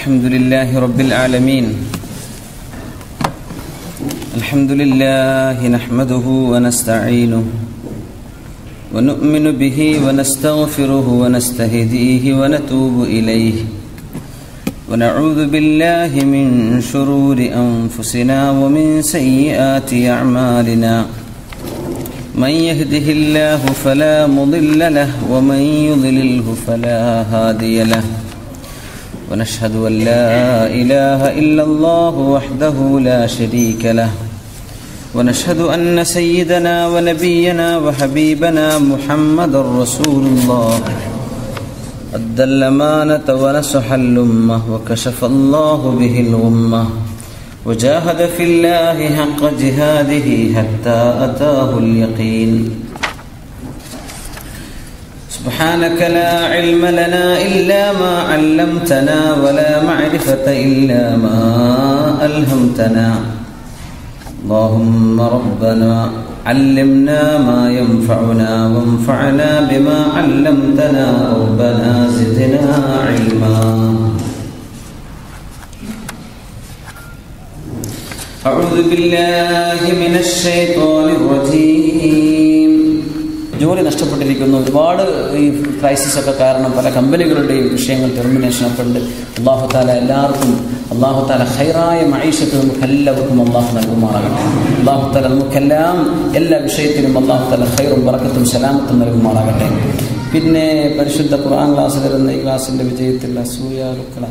الحمد لله رب العالمين الحمد لله نحمده ونستعينه ونؤمن به ونستغفره ونستهديه ونتوب إليه ونعوذ بالله من شرور أنفسنا ومن سيئات أعمالنا من يهده الله فلا مضل له ومن يضلله فلا هادي له ونشهد أن لا إله إلا الله وحده لا شريك له ونشهد أن سيدنا ونبينا وحبيبنا محمد رسول الله أدى الأمانة ونصح الأمة وكشف الله به الغمة وجاهد في الله حق جهاده حتى أتاه اليقين سبحانك لا علم لنا إلا ما علمتنا ولا معرفة إلا ما ألهمتنا اللهم ربنا علمنا ما ينفعنا وانفعنا بما علمتنا ربنا زدنا علما أعوذ بالله من الشيطان الرجيم ജോലി നഷ്ടപ്പെട്ടിരിക്കുന്നു ഒരുപാട് ഈ ക്രൈസിസ് ഒക്കെ കാരണം പല കമ്പനികളുടെയും വിഷയങ്ങൾ ടെർമിനേഷൻ ഒക്കെ ഉണ്ട് അള്ളാഹു താല എല്ലാവർക്കും അള്ളാഹു താല ഹൈറായ മൈഷത്ത് നമുക്ക് എല്ലാവർക്കും അള്ളാഹു നൽകുമാറാകട്ടെ അള്ളാഹു താല നമുക്കെല്ലാം എല്ലാ വിഷയത്തിലും അള്ളാഹു താല ഹൈറും പറക്കത്തും സലാമത്തും നൽകുമാറാകട്ടെ പിന്നെ പരിശുദ്ധ ഖുർആൻ ക്ലാസ് വരുന്ന ഈ ക്ലാസ്സിൻ്റെ വിജയത്തിൽ അസൂയാലുക്കള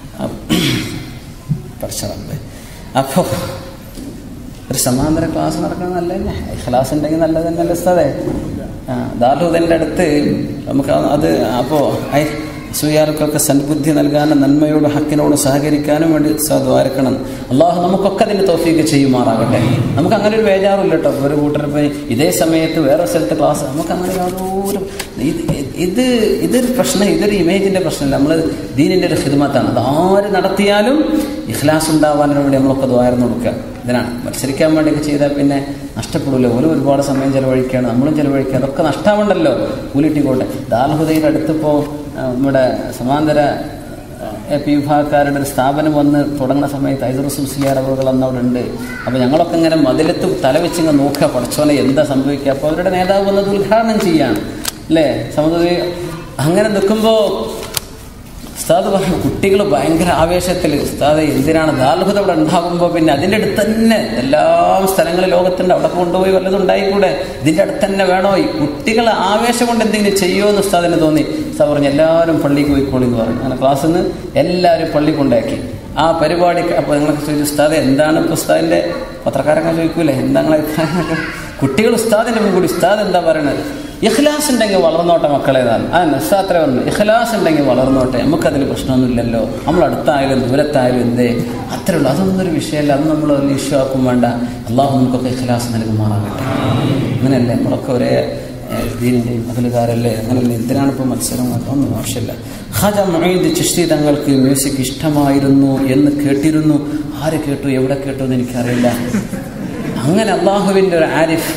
പഠിച്ചറമ്പേ അപ്പോൾ ഒരു സമാന്തര ക്ലാസ് നടക്കുന്നത് നല്ല തന്നെ ക്ലാസ് ഉണ്ടെങ്കിൽ നല്ലത് തന്നെയല്ലേ ഉസ്താദേ ആ ദാർഹുദൻ്റെ അടുത്ത് നമുക്ക് അത് അപ്പോൾ ഐ സൂയാർക്കൊക്കെ സൻബുദ്ധി നൽകാനും നന്മയോട് ഹക്കിനോട് സഹകരിക്കാനും വേണ്ടി ദ്വാരക്കണം അള്ളാഹു നമുക്കൊക്കെ അതിന് തോഫീക്ക് ചെയ്യുമാറാകട്ടെ നമുക്ക് അങ്ങനെ ഒരു ബേജാറില്ല കേട്ടോ ഒരു കൂട്ടർ പോയി ഇതേ സമയത്ത് വേറെ സ്ഥലത്ത് ക്ലാസ് നമുക്ക് അങ്ങനെ യാതൊരു ഇത് ഇതൊരു പ്രശ്നം ഇതൊരു ഇമേജിൻ്റെ പ്രശ്നമല്ല നമ്മൾ ദീനിൻ്റെ ഒരു ഹിദ്മത്താണ് അത് ആര് നടത്തിയാലും ഇഖ്ലാസ് ഉണ്ടാവാനും വേണ്ടി നമ്മളൊക്കെ ദ്വാരം കൊടുക്കുക ഇതിനാണ് മത്സരിക്കാൻ വേണ്ടിയൊക്കെ ചെയ്താൽ പിന്നെ നഷ്ടപ്പെടില്ല ഓരോ ഒരുപാട് സമയം ചിലവഴിക്കുകയാണ് നമ്മളും ചിലവഴിക്കുക അതൊക്കെ നഷ്ടമുണ്ടല്ലോ കൂലിട്ടിക്കോട്ടെ ദാൽഹുദയുടെ അടുത്തിപ്പോൾ നമ്മുടെ സമാന്തര പി വിഭാഗക്കാരുടെ ഒരു സ്ഥാപനം വന്ന് തുടങ്ങുന്ന സമയത്ത് ഐദറുസും സിയാറവുകൾ അന്ന് അവിടെ ഉണ്ട് അപ്പോൾ ഞങ്ങളൊക്കെ ഇങ്ങനെ മതിലത്ത് തലവെച്ചിങ്ങ് നോക്കുക പഠിച്ചോനെ എന്താ സംഭവിക്കുക അപ്പോൾ അവരുടെ നേതാവ് വന്നത് ഉദ്ഘാടനം ചെയ്യാണ് അല്ലേ സമതുവി അങ്ങനെ നിൽക്കുമ്പോൾ ഉസ്താദ് പറഞ്ഞു കുട്ടികൾ ഭയങ്കര ആവേശത്തിൽ ഉസ്താദ് എന്തിനാണ് ദാൽഹുദ അവിടെ ഉണ്ടാകുമ്പോൾ പിന്നെ അതിൻ്റെ അടുത്ത് തന്നെ എല്ലാ സ്ഥലങ്ങളും ലോകത്തുണ്ട് അവിടെ കൊണ്ടുപോയി വല്ലതും ഉണ്ടായിക്കൂടെ ഇതിൻ്റെ അടുത്ത് തന്നെ വേണോ ഈ കുട്ടികൾ ആവേശം കൊണ്ട് എന്തെങ്കിലും ചെയ്യുമോ എന്ന് ഉസ്താദിന് തോന്നി ഉസ്താദ് പറഞ്ഞു എല്ലാവരും പള്ളിക്ക് പോയിക്കോളി എന്ന് പറഞ്ഞു അങ്ങനെ ക്ലാസ്സിൽ നിന്ന് എല്ലാവരും പള്ളി കൊണ്ടാക്കി ആ പരിപാടി അപ്പോൾ നിങ്ങളൊക്കെ ചോദിച്ചു ഉസ്താദ് എന്താണ് ഇപ്പോൾ ഉസ്താദിൻ്റെ പത്രക്കാരൊക്കെ ചോദിക്കൂലേ എന്താ കുട്ടികൾ ഉസ്താദിൻ്റെ മുൻകൂടി ഉസ്താദ് എന്താ പറയണത് ഇഖ്ലാസ് ഉണ്ടെങ്കിൽ വളർന്നോട്ടെ മക്കളേതാണ് ആ നസ്സാത്ര പറഞ്ഞു ഇഖ്ലാസ് ഉണ്ടെങ്കിൽ വളർന്നോട്ടെ നമുക്കതിൽ പ്രശ്നമൊന്നുമില്ലല്ലോ നമ്മൾ അടുത്തായാലും ദൂരത്തായാലും എന്തേ അത്രേ ഉള്ളൂ അതൊന്നും ഒരു വിഷയമല്ല അത് നമ്മൾ വലിയ ഇഷ്യൂ ആക്കും വേണ്ട അള്ളാഹു നമുക്കൊക്കെ ഇഖ്ലാസ് നൽകുമാറാകട്ടെ അങ്ങനെയല്ലേ നമ്മളൊക്കെ ഒരേ ദീനിൻ്റെയും അതിലുകാരല്ലേ അങ്ങനെയല്ലേ എന്തിനാണ് ഇപ്പോൾ മത്സരം ഒന്നും ആവശ്യമില്ല ഖാജ മൊയ്ത് ചിഷ്ടി തങ്ങൾക്ക് മ്യൂസിക് ഇഷ്ടമായിരുന്നു എന്ന് കേട്ടിരുന്നു ആര് കേട്ടു എവിടെ കേട്ടു എന്ന് എനിക്കറിയില്ല അങ്ങനെ അള്ളാഹുവിൻ്റെ ഒരു ആരിഫ്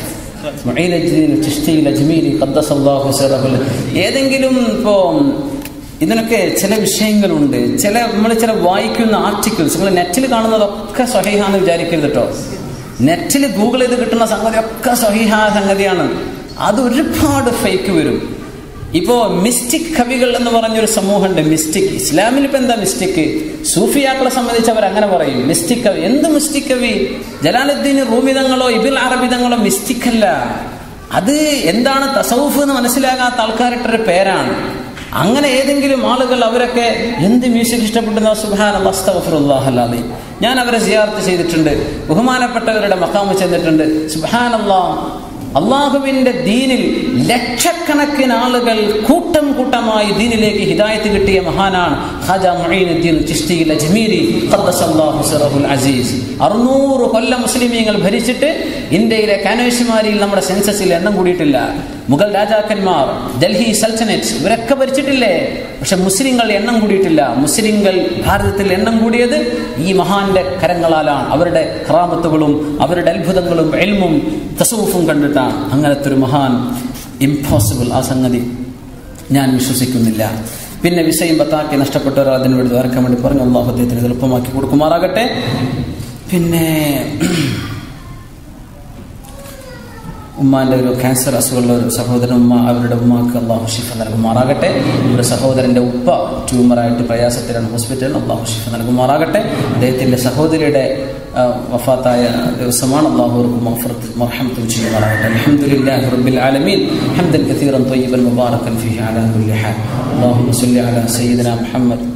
ഏതെങ്കിലും ഇപ്പോൾ ഇതിനൊക്കെ ചില വിഷയങ്ങളുണ്ട് ചില നമ്മൾ ചില വായിക്കുന്ന ആർട്ടിക്കിൾസ് നിങ്ങൾ നെറ്റിൽ കാണുന്നതൊക്കെ സ്വഹീഹാന്ന് വിചാരിക്കരുത് കേട്ടോ നെറ്റിൽ ഗൂഗിൾ ചെയ്ത് കിട്ടുന്ന സംഗതി ഒക്കെ സ്വഹീഹാ സംഗതിയാണ് അത് ഒരുപാട് ഫേക്ക് വരും ഇപ്പോ മിസ്റ്റിക് കവികൾ എന്ന് പറഞ്ഞൊരു സമൂഹമുണ്ട് മിസ്റ്റിക് ഇസ്ലാമിൽ ഇപ്പൊ എന്താ മിസ്റ്റിക് സൂഫിയാക്കളെ സംബന്ധിച്ച് അവർ അങ്ങനെ പറയും മിസ്റ്റിക് കവി എന്ത് മിസ്റ്റിക് കവി ജലാലുദ്ദീൻ റൂമിതങ്ങളോ ഇബിൽ അറബിതങ്ങളോ മിസ്റ്റിക് അല്ല അത് എന്താണ് തസൗഫ് എന്ന് മനസ്സിലാകാത്ത ആൾക്കാരിട്ടൊരു പേരാണ് അങ്ങനെ ഏതെങ്കിലും ആളുകൾ അവരൊക്കെ എന്ത് മ്യൂസിക് ഇഷ്ടപ്പെടുന്ന സുഹാൻ അള്ളാഹുല്ലാഹല്ലാതെ ഞാൻ അവരെ സിയാർത്ത് ചെയ്തിട്ടുണ്ട് ബഹുമാനപ്പെട്ടവരുടെ മക്കാമ് ചെന്നിട്ടുണ്ട് സുഹാൻ അള്ളാഹ് അള്ളാഹുവിന്റെ ദീനിൽ ലക്ഷക്കണക്കിന് ആളുകൾ കൂട്ടം കൂട്ടമായി ദീനിലേക്ക് ഹിദായത്ത് കിട്ടിയ മഹാനാണ് ഖാജ മുഈനുദ്ദീൻ ചിശ്തിയിൽ അജ്മീരി ഖദ്ദസല്ലാഹു സിറഹുൽ അസീസ് അറുന്നൂറ് കൊല്ലം മുസ്ലിമീങ്ങൾ ഭരിച്ചിട്ട് ഇന്ത്യയിലെ കാനേഷുമാരിയിൽ നമ്മുടെ സെൻസസിൽ എണ്ണം കൂടിയിട്ടില്ല മുഗൾ രാജാക്കന്മാർ ഡൽഹി സൽത്തനറ്റ് ഇവരൊക്കെ ഭരിച്ചിട്ടില്ലേ പക്ഷെ മുസ്ലിങ്ങൾ എണ്ണം കൂടിയിട്ടില്ല മുസ്ലിങ്ങൾ ഭാരതത്തിൽ എണ്ണം കൂടിയത് ഈ മഹാന്റെ കരങ്ങളാലാണ് അവരുടെ ഹറാമത്തുകളും അവരുടെ അത്ഭുതങ്ങളും എൽമും തസൂഫും കണ്ടിട്ടാണ് അങ്ങനത്തെ ഒരു മഹാൻ ഇംപോസിബിൾ ആ സംഗതി ഞാൻ വിശ്വസിക്കുന്നില്ല പിന്നെ വിസയും ബത്താക്കി നഷ്ടപ്പെട്ടവർ അതിന് വേണ്ടി ദ്വാരക്കാൻ വേണ്ടി പറഞ്ഞു അള്ളാഹു അദ്ദേഹത്തിന് ഇത് എളുപ്പമാക്കി കൊടുക്കുമാറാകട്ടെ പിന്നെ ഉമ്മാന്റെ ഒരു ക്യാൻസർ അസുഖമുള്ള ഒരു സഹോദരൻ ഉമ്മ അവരുടെ ഉമ്മാക്ക് അള്ളാഹു ഷിഫ നൽകുമാറാകട്ടെ ഒരു സഹോദരന്റെ ഉപ്പ ട്യൂമറായിട്ട് പ്രയാസത്തിലാണ് ഹോസ്പിറ്റലിൽ അള്ളാഹു ഷിഫ നൽകുമാറാകട്ടെ അദ്ദേഹത്തിന്റെ സഹോദരിയുടെ ആ, വഫാത്തായ ദിവസമാണ് അള്ളാഹുർക്ക് മർഹമത്തും ചെയ്യുമാറാകട്ടെ അൽഹംദുലില്ലാഹി റബ്ബിൽ ആലമീൻ ഹംദൻ കതീറൻ طيبا مباركا فيه على كل حال اللهم صل على سيدنا മുഹമ്മദ്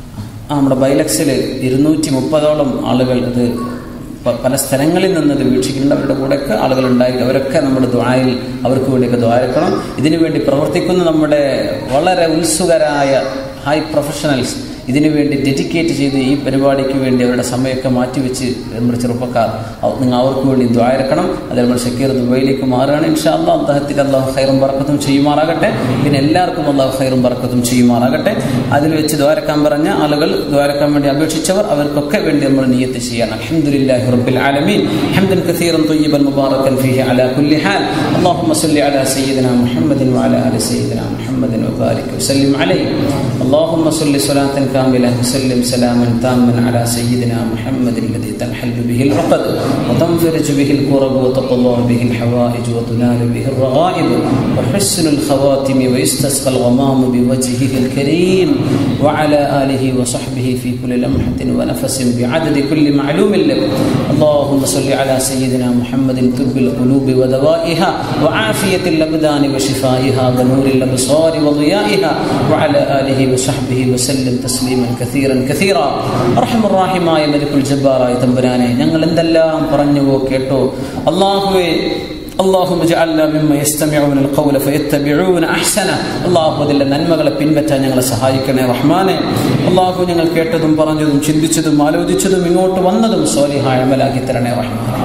ആ നമ്മുടെ ബൈലക്സിൽ ഇരുന്നൂറ്റി മുപ്പതോളം ആളുകൾ ഇത് പ- പല സ്ഥലങ്ങളിൽ നിന്ന് ഇത് വീക്ഷിക്കുന്നുണ്ട് അവരുടെ കൂടെയൊക്കെ ആളുകൾ ഉണ്ടായി അവരൊക്കെ നമ്മുടെ ദ്വായിൽ അവർക്ക് വേണ്ടിയൊക്കെ ദ്വാരക്കണം ഇതിനു വേണ്ടി പ്രവർത്തിക്കുന്ന നമ്മുടെ വളരെ ഉത്സുകരായ ഹൈ പ്രൊഫഷണൽസ് ഇതിനു വേണ്ടി ഡെഡിക്കേറ്റ് ചെയ്ത് ഈ പരിപാടിക്ക് വേണ്ടി അവരുടെ സമയമൊക്കെ മാറ്റിവെച്ച് നമ്മുടെ ചെറുപ്പക്കാർ അവ- നിങ്ങൾ അവർക്ക് വേണ്ടി ദ്വാരക്കണം അത് നമ്മൾ ഷക്കീർ ദുബൈയിലേക്ക് മാറുകയാണ് ഇൻഷാ അള്ളാഹ് അദ്ദേഹത്തിന് അള്ളാഹു ഖൈറും ബർക്കത്തും ചെയ്യുമാറാകട്ടെ പിന്നെ എല്ലാവർക്കും അള്ളാഹു ഖൈറും ബർക്കത്തും ചെയ്യുമാറാകട്ടെ അതിൽ വെച്ച് ദ്വാരക്കാൻ പറഞ്ഞ ആളുകൾ ദ്വാരക്കാൻ വേണ്ടി അപേക്ഷിച്ചവർ അവർക്കൊക്കെ വേണ്ടി നമ്മൾ നിയത്ത് ചെയ്യണം അൽഹംദുലില്ലാഹി റബ്ബിൽ ആലമീൻ ഹംദൻ കസീറൻ طيبا مباركا فيه على كل حال اللهم صل على سيدنا محمد وعلى ال سيدنا محمد وبارك وسلم عليه اللهم صل صلاة كاملة وسلم سلاما تاما على سيدنا محمد الذي تنحل به العقد وتنفرج به الكرب وتقضى به الحوائج وتنال به الرغائب وحسن الخواتم ويستسقى الغمام بوجهه الكريم وعلى آله وصحبه في كل لمحة ونفس بعدد كل معلوم لك اللهم صل على سيدنا محمد طب القلوب ودوائها وعافية الأبدان وشفائها ونور الأبصار وضيائها وعلى آله وصحبه وسلم تسليما كثيرا كثيرا أرحم الراحماയ മലിക്കുൽ ജബ്ബാറായ തമ്പുരാനെ ഞങ്ങൾ എന്തെല്ലാം പറഞ്ഞുവോ കേട്ടോ അള്ളാഹുവേ اللهم اجعلنا ممن يستمعون القول فيتبعون احسنه അള്ളാഹു അതിലെ നന്മകളെ പിൻപറ്റാൻ ഞങ്ങളെ സഹായിക്കണേ റഹ്മാനെ അള്ളാഹു ഞങ്ങൾ കേട്ടതും പറഞ്ഞതും ചിന്തിച്ചതും ആലോചിച്ചതും ഇങ്ങോട്ട് വന്നതും സോലിഹായ അമലാക്കി തരണേ റഹ്മാനെ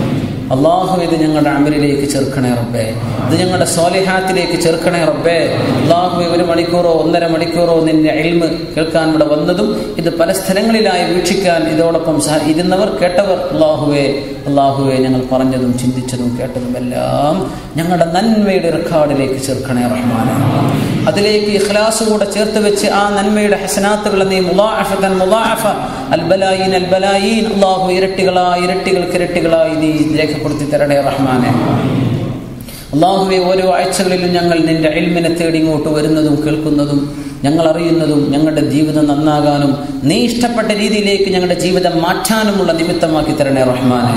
അള്ളാഹു ഇത് ഞങ്ങളുടെ അമലിലേക്ക് ചേർക്കണേ റബ്ബേ ഇത് ഞങ്ങളുടെ സോലിഹാത്തിലേക്ക് ചേർക്കണേ റബ്ബേ അള്ളാഹു ഒരു മണിക്കൂറോ ഒന്നര മണിക്കൂറോ നിന്റെ എൽമ് കേൾക്കാൻ ഇവിടെ വന്നതും ഇത് പല സ്ഥലങ്ങളിലായി വീക്ഷിക്കാൻ ഇതോടൊപ്പം സഹ ഇരുന്നവർ കേട്ടവർ അള്ളാഹുവേ അള്ളാഹുവെ ഞങ്ങൾ പറഞ്ഞതും ചിന്തിച്ചതും കേട്ടതും എല്ലാം ഞങ്ങളുടെ നന്മയുടെ റെക്കോർഡിലേക്ക് ചേർക്കണേ റഹ്മാനെ അതിലേക്ക് ഇഖ്ലാസ് കൂടെ ചേർത്ത് വെച്ച് ആ നന്മയുടെ ഹസനാത്തുകളെ നീ മുലാഅഫതൻ മുലാഅഫ അൽബലായിൻ അൽബലായിൻ അള്ളാഹു ഇരട്ടികളായി ഇരട്ടികൾക്ക് ഇരട്ടികളായി നീ രേഖപ്പെടുത്തി തരണേ റഹ്മാനെ അള്ളാഹുവെ ഓരോ ആഴ്ചകളിലും ഞങ്ങൾ നിന്റെ എൽമിനെ തേടി ഇങ്ങോട്ട് വരുന്നതും കേൾക്കുന്നതും ഞങ്ങൾ അറിയുന്നതും ഞങ്ങളുടെ ജീവിതം നന്നാകാനും നീ ഇഷ്ടപ്പെട്ട രീതിയിലേക്ക് ഞങ്ങളുടെ ജീവിതം മാറ്റാനുമുള്ള നിമിത്തമാക്കി തരണേ റഹ്മാനെ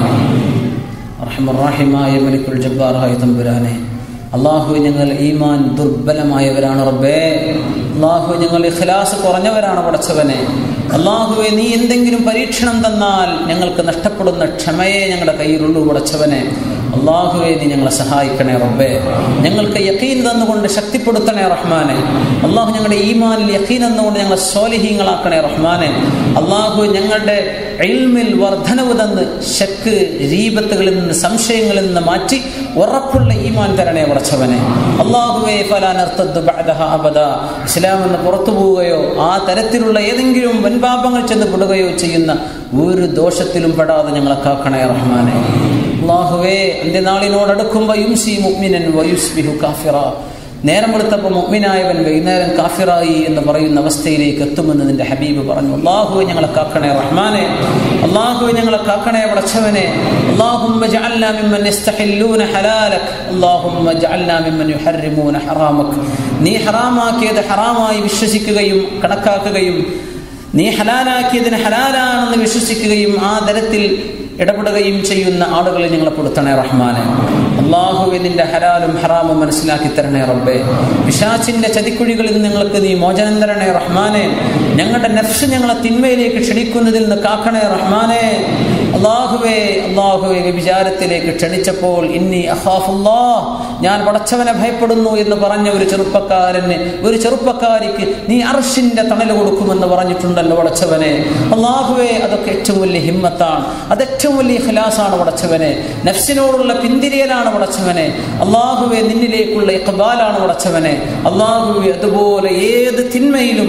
റഹ്മുറാഹിമായ മലിക്കുൽ ജബ്ബാറായ തമ്പുരാനെ അള്ളാഹു ഞങ്ങൾ ഈമാൻ ദുർബലമായവരാണ് റബ്ബേ അള്ളാഹു ഞങ്ങൾ ഇഖ്ലാസ് കുറഞ്ഞവരാണ് പടച്ചവനെ അള്ളാഹുവെ നീ എന്തെങ്കിലും പരീക്ഷണം തന്നാൽ ഞങ്ങൾക്ക് നഷ്ടപ്പെടുന്ന ക്ഷമയെ ഞങ്ങളുടെ കയ്യിലുള്ളൂ പടച്ചവനെ അള്ളാഹുവെ നീ ഞങ്ങളെ സഹായിക്കണേ റബ്ബേ ഞങ്ങൾക്ക് യക്കീൻ തന്നുകൊണ്ട് ശക്തിപ്പെടുത്തണേ റഹ്മാനെ അള്ളാഹു ഞങ്ങളുടെ ഈമാനിൽ യക്കീൻ തന്നുകൊണ്ട് ഞങ്ങളെ സ്വാലിഹീങ്ങളാക്കണേ റഹ്മാനെ അള്ളാഹു ഞങ്ങളുടെ ഇൽമിൽ വർധനവ് തന്ന് ശക്ക് രീപത്തുകളിൽ നിന്ന് സംശയങ്ങളിൽ നിന്ന് മാറ്റി ഉറപ്പുള്ള ഈമാൻ തരണേ പടച്ചവനെ അള്ളാഹുവെ ഫലാനർത്തദ്ദു ബഅദഹ അബദ ഇസ്ലാം എന്ന് പുറത്തു പോവുകയോ ആ തരത്തിലുള്ള ഏതെങ്കിലും വൻപാപങ്ങൾ ചെന്ന് പെടുകയോ ചെയ്യുന്ന ഒരു ദോഷത്തിലും പെടാതെ ഞങ്ങളെ കാക്കണേ റഹ്മാനെ അള്ളാഹുവേ അന്ത്യനാളിനോടടുക്കുമ്പോ യുംസി മുഅ്മിനൻ വയുസ്ബിഹു കാഫിറ നേരം വെളുത്തപ്പോൾ മുഅ്മിനായവൻ വൈകുന്നേരം കാഫിറായി എന്ന് പറയുന്ന അവസ്ഥയിലേക്ക് എത്തുമെന്ന് നിന്റെ ഹബീബ് പറഞ്ഞു അള്ളാഹുവെ ഞങ്ങളെ കാക്കണേ റഹ്മാനെ അള്ളാഹുവെ ഞങ്ങളെ കാക്കണേ പടച്ചവനെ اللهم اجعلنا ممن يستحلون حلالك اللهم اجعلنا ممن يحرمون حرامك നീ ഹറാമാക്കിയത് ഹറാമായി വിശ്വസിക്കുകയും കണക്കാക്കുകയും നീ ഹലാലാക്കിയതിന് ഹലാലാണെന്ന് വിശ്വസിക്കുകയും ആ തരത്തിൽ ഇടപെടുകയും ചെയ്യുന്ന ആളുകളെ ഞങ്ങളെ പെടുത്തണേ റഹ്മാനെ അള്ളാഹുവെ നിന്റെ ഹലാലും ഹറാമും മനസ്സിലാക്കി തരണേ റബ്ബേ പിശാച്ചിന്റെ ചതിക്കുഴികളിൽ നിന്ന് ഞങ്ങൾക്ക് നീ മോചനം തരണേ റഹ്മാനെ ഞങ്ങളുടെ നഫ്സ് ഞങ്ങളെ തിന്മയിലേക്ക് ക്ഷണിക്കുന്നതിൽ നിന്ന് കാക്കണേ റഹ്മാനെ അള്ളാഹുവേ അള്ളാഹുവെ വിചാരത്തിലേക്ക് ക്ഷണിച്ചപ്പോൾ ഇന്നി അഹാഫുല്ലാ ഞാൻ പടച്ചവനെ ഭയപ്പെടുന്നു എന്ന് പറഞ്ഞ ഒരു ചെറുപ്പക്കാരന് ഒരു ചെറുപ്പക്കാരിക്ക് നീ അർഷിന്റെ തണൽ കൊടുക്കുമെന്ന് പറഞ്ഞിട്ടുണ്ടല്ലോ പടച്ചവനെ അള്ളാഹുവേ അതൊക്കെ ഏറ്റവും വലിയ ഹിമ്മത്താണ് അത് ഏറ്റവും വലിയ ഖിലാസാണ് പടച്ചവനെ നഫ്സിനോടുള്ള പിന്തിരിയലാണ് പടച്ചവനെ അള്ളാഹുവെ നിന്നിലേക്കുള്ള ഇഖബാലാണ് പടച്ചവനെ അള്ളാഹുവെ അതുപോലെ ഏത് തിന്മയിലും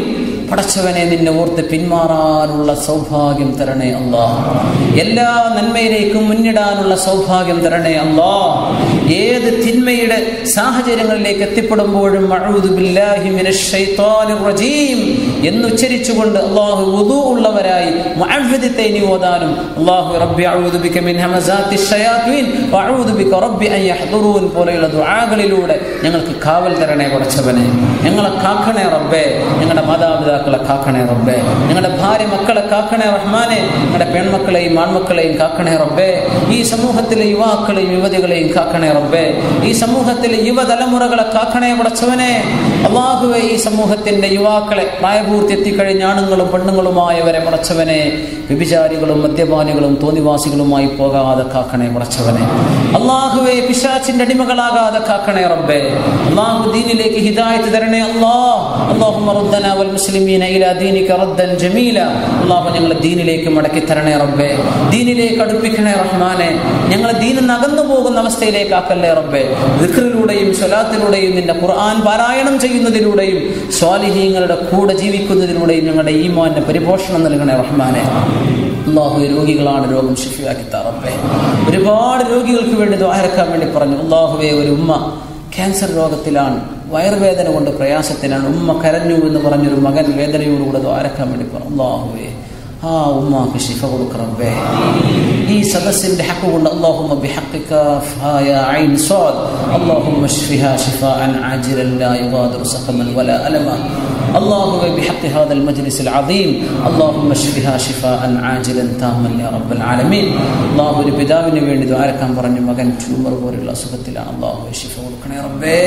പടച്ചവനെ നിന്നെ ഓർത്ത് പിന്മാറാനുള്ള സൗഭാഗ്യം തരണേ അല്ലാ എല്ലാ നന്മയിലേക്കും മുന്നിടാനുള്ള സൗഭാഗ്യം തരണേ അല്ലാ ഏത് തിന്മയുടെ സാഹചര്യങ്ങളിലേക്ക് എത്തിപ്പെടുമ്പോഴും അഊദു ബില്ലാഹി മിനശ് ശൈത്വാനിർ റജീം എന്നുച്ചരിച്ചുകൊണ്ട് അള്ളാഹു വുദു ഉള്ളവരായി മുഅവ്വിദത്തൈനി ഓതാനും അള്ളാഹു റബ്ബി അഊദു ബിക മിൻ ഹമസാത്തി ശയാത്വീൻ വഅഊദു ബിക റബ്ബി അൻ യഹ്ദുറൂൻ പോലെയുള്ള ദുആകളിലൂടെ ഞങ്ങൾക്ക് കാവൽ തരണേ പടച്ചവനെ ഞങ്ങളെ കാക്കണേ റബ്ബേ ഞങ്ങളുടെ മാതാപിതാക്കളെ കാക്കണേ റബ്ബേ ഞങ്ങളുടെ ഭാര്യ മക്കളെ കാക്കണേ റഹ്മാനെ ഞങ്ങളുടെ പെൺമക്കളെയും ആൺമക്കളെയും കാക്കണേ റബ്ബേ ഈ സമൂഹത്തിലെ യുവാക്കളെയും യുവതികളെയും കാക്കണേ റബ്ബേ ഈ സമൂഹത്തിലെ യുവതലമുറകളെ കാക്കണേ പടച്ചവനെ അള്ളാഹുവെ ഈ സമൂഹത്തിന്റെ യുവാക്കളെ പ്രായപൂർത്തി എത്തിക്കഴിഞ്ഞ ആണുങ്ങളും പെണ്ണുങ്ങളുമായവരെ പടച്ചവനെ വ്യഭിചാരികളും മദ്യപാനികളും തോന്നിവാസികളുമായി പോകാതെ കാക്കണേ പടച്ചവനെ അള്ളാഹുവെ പിശാച്ചിന്റെ അടിമകളാകാതെ കാക്കണേ റബ്ബേ അള്ളാഹു ദീനിലേക്ക് ഹിദായത്ത് തരണേ അല്ലാ അല്ലാഹുമ്മ റദ്ദനാ വൽ മുസ്ലിമീന ഇലാ ദീനിക റദ്ദൻ ജമീല അള്ളാഹു ഞങ്ങളെ ദീനിലേക്ക് മടക്കി തരണേ റബ്ബേ ദീനിലേക്ക് അടുപ്പിക്കണേ റഹ്മാനെ ഞങ്ങളെ ദീനിൽ നിന്ന് അകന്നു പോകുന്ന അവസ്ഥയിലേക്ക് ആക്കല്ലേ റബ്ബേ ദിക്റിലൂടെയും സ്വലാത്തിലൂടെയും നിന്റെ ഖുർആൻ പാരായണം ചെയ്യുന്നതിലൂടെയും സ്വാലിഹീങ്ങളുടെ കൂടെ ജീവിക്കുന്നതിലൂടെയും ഞങ്ങളുടെ ഈമാന്റെ പരിപോഷണം നൽകണേ റഹ്മാനെ അള്ളാഹു രോഗികളാണ് രോഗം ശിഫിയാക്കി തറപ്പേ ഒരുപാട് രോഗികൾക്ക് വേണ്ടി ദ്വാരക്കാൻ വേണ്ടി പറഞ്ഞു അള്ളാഹുവെ ഒരു ഉമ്മ ക്യാൻസർ രോഗത്തിലാണ് വയറുവേദന കൊണ്ട് പ്രയാസത്തിലാണ് ഉമ്മ കരഞ്ഞു എന്ന് പറഞ്ഞൊരു മകൻ വേദനയോടുകൂടെ ദ്വാരക്കാൻ വേണ്ടി പറഞ്ഞു അള്ളാഹുവേ ആ ഉമ്മാക്ക് ശിഫ കൊടുക്കറബേ ഈ സദസ്സിന്റെ ഹക്ക് കൊണ്ട് അല്ലാഹുമ്മ ബിഹഖിക ഫായ ഐൻ സാദ് അല്ലാഹുമ്മ ഷ്ഫിഹാ ശിഫാഅൻ ആജിലൻ ലാ യുഗാദിറു സഖമൻ വലാ അലമ اللهم بحق هذا المجلس العظيم اللهم اشفها شفاء عاجلا تاما يا رب العالمين الله ഒരു പിതാവിന് വേണ്ടി ദ്വാരക്കാൻ പറഞ്ഞു മകൻ ട്യൂമർ പോലുള്ള അസുഖത്തിലാണ് അള്ളാഹു ശിഫ കൊടുക്കണേ റബ്ബേ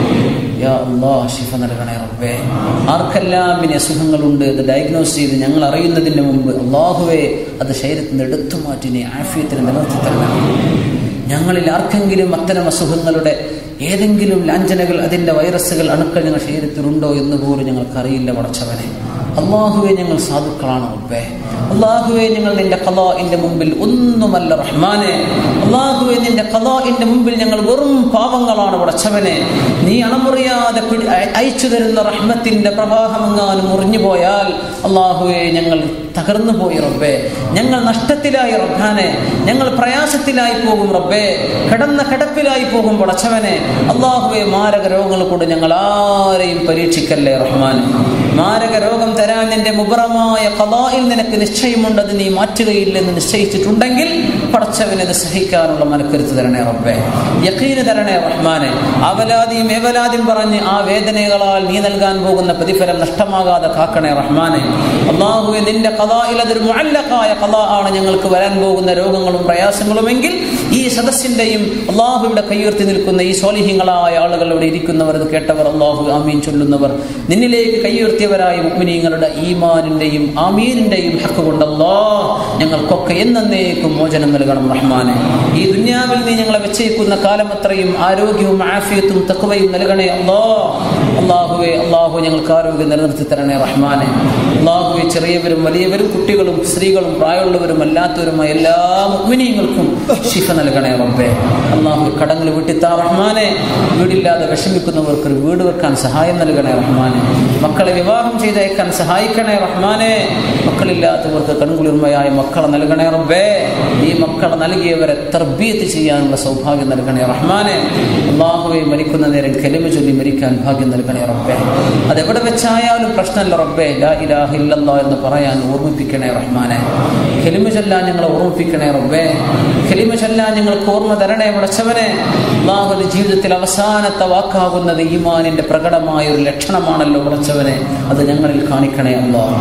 യാ അള്ളാഹ് ശിഫ നൽകണേ റബ്ബേ ആർക്കെല്ലാം ഇനി അസുഖങ്ങളുണ്ട് അത് ഡയഗ്നോസ് ചെയ്ത് ഞങ്ങൾ അറിയുന്നതിന് മുമ്പ് അള്ളാഹുവെ അത് ശരീരത്തിൽ നിന്ന് എടുത്തു മാറ്റി നീ ആഫിയത്തിന് നിലനിർത്തി തരണം ഞങ്ങളിൽ ആർക്കെങ്കിലും അത്തരം അസുഖങ്ങളുടെ ഏതെങ്കിലും ലാഞ്ചനകൾ അതിൻ്റെ വൈറസുകൾ അണുക്കൾ ഞങ്ങളുടെ ശരീരത്തിലുണ്ടോ എന്ന് പോലും ഞങ്ങൾക്കറിയില്ല പടച്ചവനെ അള്ളാഹുവെ ഞങ്ങൾ സാധുക്കളാണ് റബ്ബേ അള്ളാഹുവെ ഞങ്ങൾ നിന്റെ കലാഇന്റെ മുമ്പിൽ ഒന്നുമല്ല റഹ്മാനെ അള്ളാഹുവെ നിന്റെ കലാഇന്റെ മുമ്പിൽ ഞങ്ങൾ വെറും പാവങ്ങളാണ് പടച്ചവനെ നീ അണമുറിയാതെ പിടി അയ- അയച്ചു തരുന്ന റഹ്മത്തിന്റെ പ്രവാഹമെങ്ങാനും മുറിഞ്ഞു പോയാൽ അള്ളാഹുവെ ഞങ്ങൾ തകർന്നു പോയി റബ്ബേ ഞങ്ങൾ നഷ്ടത്തിലായി റബ്ബാനെ ഞങ്ങൾ പ്രയാസത്തിലായി പോകും റബ്ബേ കിടന്ന കിടപ്പിലായി പോകും പടച്ചവനെ അള്ളാഹുവെ മാരക രോഗങ്ങൾ കൊണ്ട് ഞങ്ങൾ ആരെയും പരീക്ഷിക്കല്ലേ റഹ്മാൻ മാരക രോഗം തരാൻ നിന്റെ മുബറമായ കലായിൽ നിനക്ക് നിശ്ചയമുണ്ട് അത് നീ മാറ്റുകയില്ലെന്ന് നിശ്ചയിച്ചിട്ടുണ്ടെങ്കിൽ പടച്ചവനെ അത് സഹിക്കാനുള്ള മനക്കരുത്ത് തരണേ റബ്ബേ യക്കീന് തരണേ റഹ്മാനെ അവലാദിയും ഏവലാദിയും പറഞ്ഞ് ആ വേദനകളാൽ നീ നൽകാൻ പോകുന്ന പ്രതിഫലം നഷ്ടമാകാതെ കാക്കണേ റഹ്മാനെ അള്ളാഹുവെ നിന്റെ കലായിൽ അതൊരു മുഅല്ലഖായ കലാ ആണ് ഞങ്ങൾക്ക് വരാൻ പോകുന്ന രോഗങ്ങളും പ്രയാസങ്ങളുമെങ്കിൽ ഈ സദസ്സിന്റെയും അള്ളാഹുവിടെ കയ്യുയർത്തി നിൽക്കുന്ന ഈ സ്വാലിഹ്യങ്ങളായ ആളുകൾ ഇവിടെ ഇരിക്കുന്നവർ ഇത് കേട്ടവർ അള്ളാഹു ആമീൻ ചൊല്ലുന്നവർ നിന്നിലേക്ക് കയ്യുയർത്തിയവരായ മുഅ്മിനീങ്ങളുടെ ഈമാനിന്റെയും ആമീനിന്റെയും ഹക്ക് കൊണ്ടല്ലോ ഞങ്ങൾക്കൊക്കെ എന്നേക്കും മോചനം നൽകണം റഹ്മാനെ ഈ ദുന്യാവിൽ നീ ഞങ്ങളെ വെച്ചേക്കുന്ന കാലം അത്രയും ആരോഗ്യവും ആഫിയത്തും തക്കവയും നൽകണേ അല്ലോ അള്ളാഹുവെ അള്ളാഹു ഞങ്ങൾക്ക് ആരോഗ്യം നിലനിർത്തി തരണേ റഹ്മാനെ അള്ളാഹുവെ ചെറിയവരും വലിയവരും കുട്ടികളും സ്ത്രീകളും പ്രായമുള്ളവരും അല്ലാത്തവരുമായ എല്ലാ മുഗ്മിനീയങ്ങൾക്കും ശിഫ നൽകണേ റബ്ബേ അള്ളാഹു കടങ്ങൾ വിട്ടിത്താ റഹ്മാനെ വീടില്ലാതെ വിഷമിക്കുന്നവർക്ക് ഒരു വീട് വെക്കാൻ സഹായം നൽകണേ റഹ്മാനെ മക്കളെ വിവാഹം ചെയ്തയക്കാൻ സഹായിക്കണേ റഹ്മാനെ മക്കളില്ലാത്തവർക്ക് കൺകുളിർമയായ മക്കളെ നൽകണേ റബ്ബേ ഈ മക്കളെ നൽകിയവരെ തർബീയത്ത് ചെയ്യാനുള്ള സൗഭാഗ്യം നൽകണേ റഹ്മാനെ അള്ളാഹുവെ മരിക്കുന്ന നേരം കെലിമ ചൊല്ലി മരിക്കാൻ ഭാഗ്യം നൽകണേ റബ്ബേ അതെവിടെ വെച്ചായാലും പ്രശ്നമല്ല റബ്ബേ ലാ ഇലാഹ ഇല്ലല്ലാ എന്ന് പറയാൻ ഓർമ്മിപ്പിക്കണേ റഹ്മാനെ കെലിമ ചൊല്ലാൻ ഞങ്ങളെ ഓർമ്മിപ്പിക്കണേ റബ്ബേ കെലിമ ചൊല്ലാൻ ഞങ്ങൾക്ക് ഓർമ്മ തരണേ വിളച്ചവനെ അള്ളാഹുവിന്റെ ജീവിതത്തിൽ അവസാനത്തെ വാക്കാകുന്നത് ഈമാനിന്റെ പ്രകടമായ ഒരു ലക്ഷണമാണല്ലോ വിളച്ചവനെ അത് ഞങ്ങളിൽ കാണിക്കണേ അള്ളാഹ്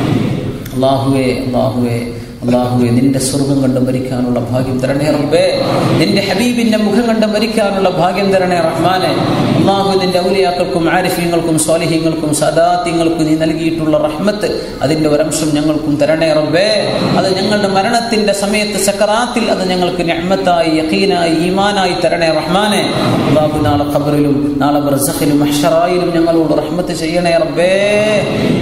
അള്ളാഹുവേ അള്ളാഹുവേ അള്ളാഹുവെ നിന്റെ സ്വർഗം കണ്ട് മരിക്കാനുള്ള ഭാഗ്യം തരണേ റബ്ബേ നിന്റെ ഹബീബിന്റെ മുഖം കണ്ട് മരിക്കാനുള്ള ഭാഗ്യം തരണേ റഹ്മാനെ അള്ളാഹു നിന്റെ ഔലിയാക്കൾക്കും ആരിഫ്യങ്ങൾക്കും സ്വാലിഹ്യങ്ങൾക്കും സദാത്യങ്ങൾക്കും നീ നൽകിയിട്ടുള്ള റഹ്മത്ത് അതിന്റെ ഒരംശം ഞങ്ങൾക്കും തരണേ റബ്ബേ അത് ഞങ്ങളുടെ മരണത്തിന്റെ സമയത്ത് സക്കറാത്തിൽ അത് ഞങ്ങൾക്ക് ഞമ്മത്തായി യഖീനായി ഈമാനായി തരണേ റഹ്മാനെ അള്ളാഹു നാളെ ഖബറിലും നാളെ ബർസഖിലും മഹ്ഷറായിലും ഞങ്ങളോട് റഹ്മത്ത് ചെയ്യണേ റബ്ബേ അള്ളാഹു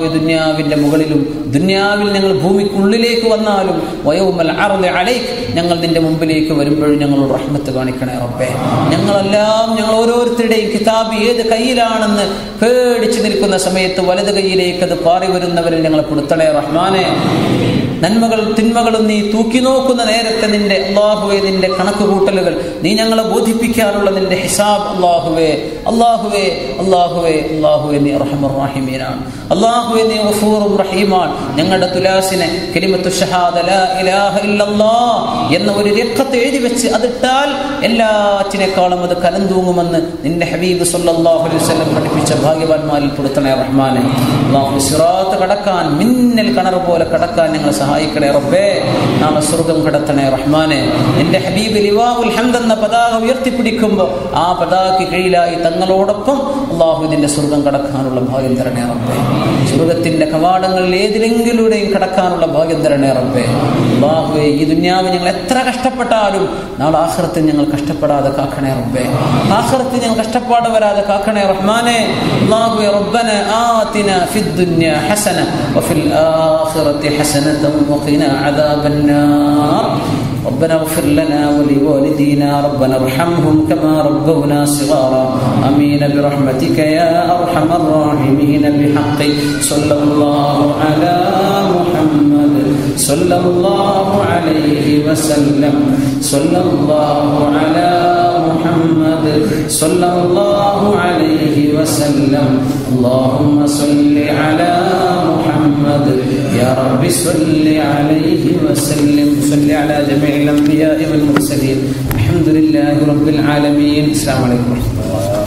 അള്ളാഹു ദുന്യാവിന്റെ മുകളിലും ദുന്യാവിൽ ഞങ്ങൾ ഭൂമിക്കുള്ളിലേക്ക് വന്നാലും വയോമൽ അറുതി അലൈക്ക് ഞങ്ങൾ നിന്റെ മുമ്പിലേക്ക് വരുമ്പോഴും ഞങ്ങളോട് റഹ്മത്ത് കാണിക്കണേ റബ്ബേ ഞങ്ങളെല്ലാം ഞങ്ങൾ ഓരോരുത്തരുടെയും കിതാബ് ഏത് കയ്യിലാണെന്ന് പേടിച്ചു നിൽക്കുന്ന സമയത്ത് വലത് കൈയിലേക്ക് അത് പാറി വരുന്നവരിൽ ഞങ്ങളെ കൊടുത്തണേ റഹ്മാനെ നന്മകൾ തിന്മകളും നീ തൂക്കി നോക്കുന്ന നേരത്തെ നിന്റെ അള്ളാഹുവെ നിന്റെ കണക്ക് കൂട്ടലുകൾ നീ ഞങ്ങളെ ബോധിപ്പിക്കാനുള്ള നിന്റെ ഹിസാബ് അള്ളാഹുവേ അള്ളാഹുവേ അള്ളാഹുവേ അള്ളാഹുവെ നീ റഹ്മറാഹിമീനാണ് അള്ളാഹുവെ നീ ഗഫൂറും റഹീമാണ് ഞങ്ങളുടെ തുലാസിനെ കലിമത്തു ഷഹാദ ലാ ഇലാഹ ഇല്ലല്ലാഹ് എന്ന ഒരു രക്കത്ത് എഴുതി വെച്ച് അതിട്ടാൽ എല്ലാറ്റിനേക്കാളും അത് കലം തൂങ്ങുമെന്ന് നിന്റെ ഹബീബ് സല്ലല്ലാഹു അലൈഹി വസല്ലം പഠിപ്പിച്ച ഭാഗ്യവാന്മാരിൽ പെടുത്തണേ റഹ്മാനെ അള്ളാഹു സിറാത്ത് കടക്കാൻ മിന്നൽ കണർ പോലെ കടക്കാൻ ഞങ്ങളെ സഹായിക്കണേ റബ്ബേ നാളെ സ്വർഗം കടത്തണേ റഹ്മാനെ എന്റെ ഹബീബ് ലിവാഉൽ ഹംദ് എന്ന പതാക ഉയർത്തിപ്പിടിക്കുമ്പോൾ ആ പതാകയ്ക്ക് കീഴിലായി തങ്ങളോടൊപ്പം അള്ളാഹു ഇതിന്റെ സ്വർഗം കടക്കാനുള്ള ഭാഗ്യം തരണേ റബ്ബേ സ്വർഗത്തിന്റെ കവാടങ്ങളിൽ ഏതിലെങ്കിലൂടെയും കടക്കാനുള്ള ഭാഗ്യം തരണേ റബ്ബേ അള്ളാഹുവെ ഈ ദുന്യാവ് ഞങ്ങൾ എത്ര കഷ്ടപ്പെട്ടാലും നാളെ ആഹ്റത്തിൽ ഞങ്ങൾ കഷ്ടപ്പെടാതെ കാക്കണേ റബ്ബേ ആഹ്റത്തിൽ ഞങ്ങൾ കഷ്ടപ്പാട് വരാതെ കാക്കണേ റഹ്മാനെ അള്ളാഹുവെ റബ്ബന ആതിന ഫിദ് ദുനിയ ഹസന വഫിൽ ആഖിറതി ഹസനത വഖിന അദാബന്നാർ ربنا اغفر لنا ولوالدينا ربنا ارحمهم كما ربونا صغارا امين برحمتك يا ارحم الراحمين بحق صلى الله على محمد صلى الله عليه وسلم صلى الله على محمد صلى الله عليه وسلم اللهم صل على محمد يا رب صل عليه وسلم صل على جميع الأنبياء والمرسلين الحمد لله رب العالمين السلام عليكم ورحمة الله